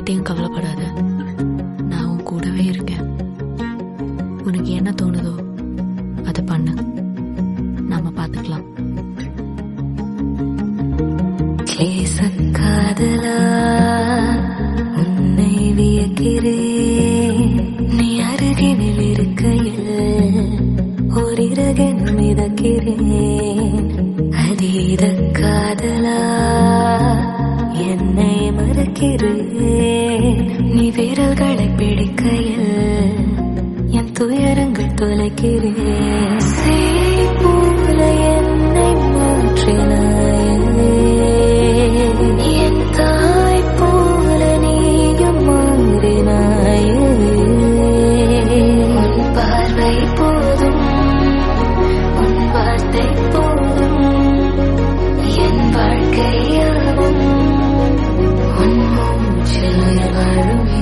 பத்தியும் கவலைப்படாத நான் உன் கூடவே இருக்கேன் உனக்கு என்ன தோணுதோ அதை பண்ணு நாம பார்த்துக்கலாம் காதலா உன்னை வியக்கிறேன் நீ அருகினில் இருக்கையில் ஓரிரகன் மிதக்கிறேன் அதீத காதலா என்னை மறக்கிறேன் நீ விரல்களை பிடிக்கையில் என் துயரங்கள் தொலைக்கிறேன் சேய் போல என்னை மாற்றினாயே என் தாய் போல நீயும் மாறினாயே உன் பார்வை போதும் உன் வார்த்தை போதும் என் வாழ்க்கையாவும் உன் மூச்சில் வாழுமே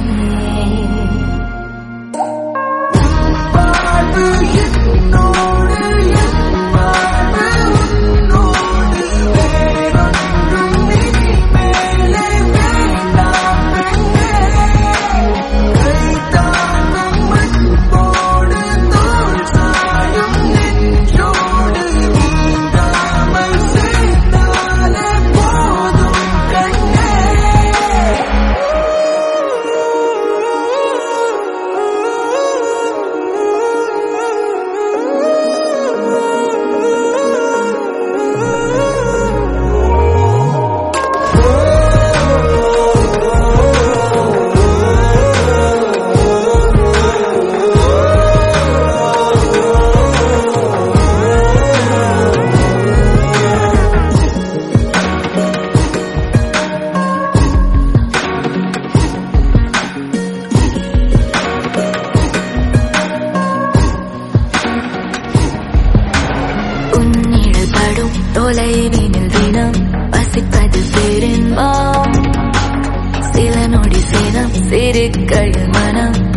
உன்னிழல் படும் தொலைவினில் தினம் வசிப்பது பெரும்பாம் சில நொடி சேதம் சிறுக்கையில் மனம்